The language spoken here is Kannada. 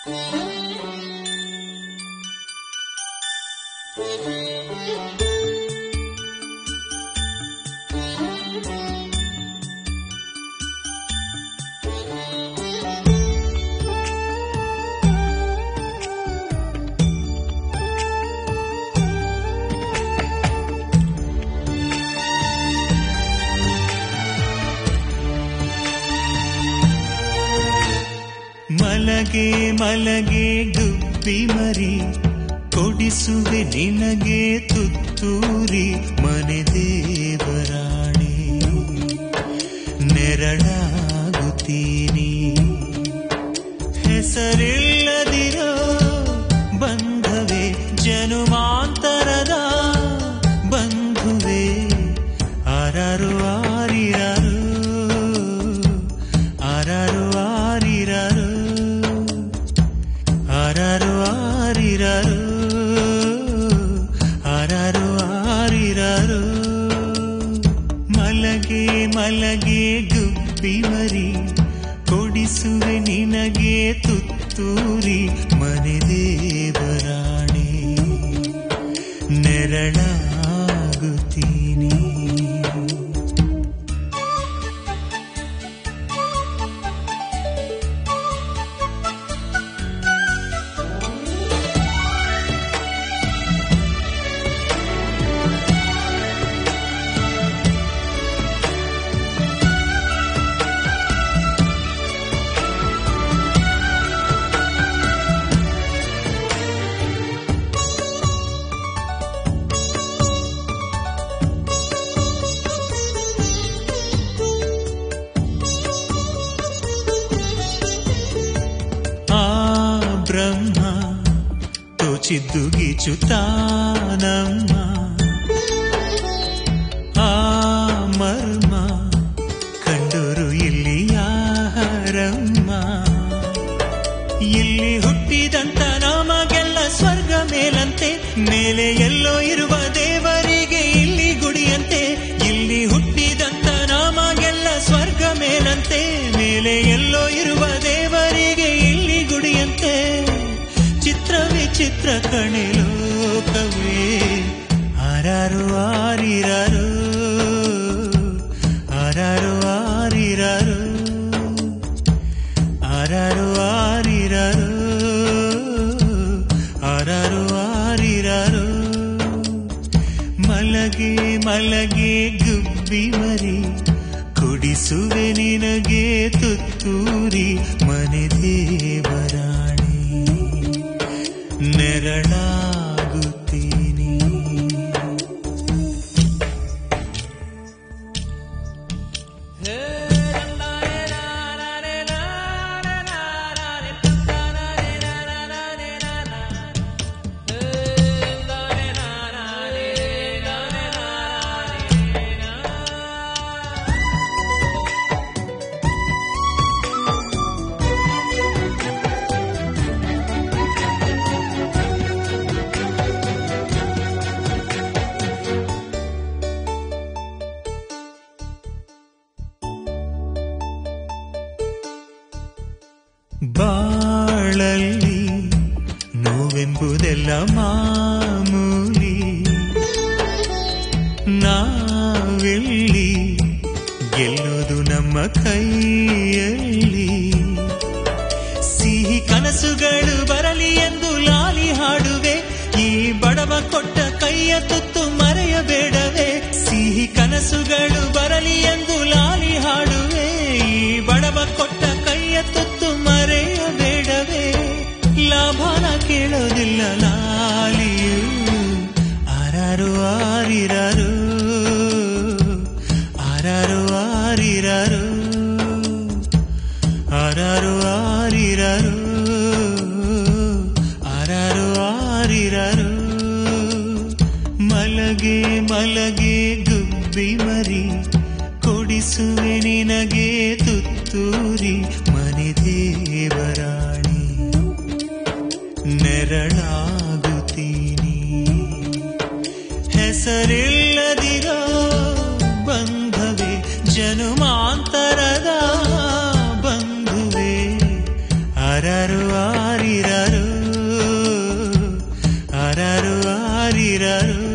ಮಲಗೆ ಮಲಗೆ ಗುಬ್ಬಿ ಮರಿ ಕೊಡಿಸುವೆ ನಿನಗೆ ತುತ್ತೂರಿ ಮನೆ ದೇವರಾಣಿ ನೆರಳಾಗುತ್ತೀನಿ ಹೆಸರಿಲ್ಲದಿರೋ ಬಂಧವೇ ಜನುಮಾಂತರದ ಬಂಧುವೆ ಆರಾರು ಆರಿರಾರು ಆರಾರು ಆರಿರಾರು ಆರಾರು ಆರಿರಾರು ಆರಾರು ಆರಿರಾರು ಮಲಗೆ ಮಲಗೆ ಗುಬ್ಬಿ ಮರಿ ಕೊಡಿಸುವೆ ನಿನಗೆ ತುತ್ತೂರಿ ಮನೆ ದೇವರಾಣಿ ನೆರಳಾಗುತ್ತೀನಿ ಆ ಬ್ರಹ್ಮ ತೋಚಿದ್ದು ಗೀಚುತ್ತಾನಮ್ಮ ಆ ಮರ್ಮ ಕಂಡರು ಇಲ್ಲಿ ಯಾರಮ್ಮ ಇಲ್ಲಿ ಹುಟ್ಟಿದಂತ ನಮಗೆಲ್ಲ ಸ್ವರ್ಗ ಮೇಲಂತೆ ಮೇಲೆ ಎಲ್ಲೋ ಇರುವ ದೇವರಿಗೆ ಇಲ್ಲಿ ಗುಡಿಯಂತೆ ಇಲ್ಲಿ ಹುಟ್ಟಿದಂತ ನಮಗೆಲ್ಲ ಸ್ವರ್ಗ ಮೇಲಂತೆ ಮೇಲೆ ಎಲ್ಲೋ ಇರುವ ದೇವರಿಗೆ ಇಲ್ಲಿ ಗುಡಿಯಂತೆ ಚಿತ್ರ ವಿಚಿತ್ರ ಕಣೆ ಲೋಕವೇ ಆರಾರು ಆರಿರಾರು ಆರಾರು ಆರಿರಾರು ಆರಾರು ಆರಿರಾರು ಆರಾರು ಆರಿರಾರು ಮಲಗೆ ಮಲಗೆ ಗುಬ್ಬಿ ಮರಿ ಕುಡಿಸುವೆ ನಿನಗೆ ತುತ್ತೂರಿ ಮನೆ ದೇವರಾಣಿ ನೆರಳಾಗುತ್ತೀನಿ ಬಾಳಲ್ಲಿ ನೋವೆಂಬುದೆಲ್ಲ ಮಾಮೂಲಿ ನಾವೆಲ್ಲಿ ಗೆಲ್ಲೋದು ನಮ್ಮ ಕೈಯಲ್ಲಿ ಸಿಹಿ ಕನಸುಗಳು ಬರಲಿ ಎಂದು ಲಾಲಿ ಹಾಡುವೆ ಈ ಬಡವ ಕೊಟ್ಟ ಕೈಯ ತುತ್ತು ಮರೆಯಬೇಡವೇ ಸಿಹಿ ಕನಸುಗಳು ಬರಲಿ ಎಂದು ಲಾಲಿ ಹಾಡುವೆ ಈ ಬಡವ ಕೊಟ್ಟ ಕೈಯ ತುತ್ತು ಮರೆಯಬೇಡವೇ ಲಾಭನ ಕೇಳೋದಿಲ್ಲ ಲಾಲಿಯು ಆರಾರು ಆರಿರಾರು ಆರಾರು ಆರಿರಾರು ಆರಾರು ಆರಿರಾರು ಆರಾರು ಆರಿರಾರು ಮಲಗೆ ಮಲಗೆ ಗುಬ್ಬಿ ಮರಿ ಕೊಡಿಸುವೆ ನಿನಗೆ ತುತ್ತೂರಿ ಮನೆ ದೇವರಾಣಿ ನೆರಳಾಗುತ್ತೀನಿ ಹೆಸರಿಲ್ಲದಿರೋ ಬಂಧವೇ ಜನುಮಾಂತರದ ಬಂಧುವೆ ಅರರು ಆರಿ ಯಾರು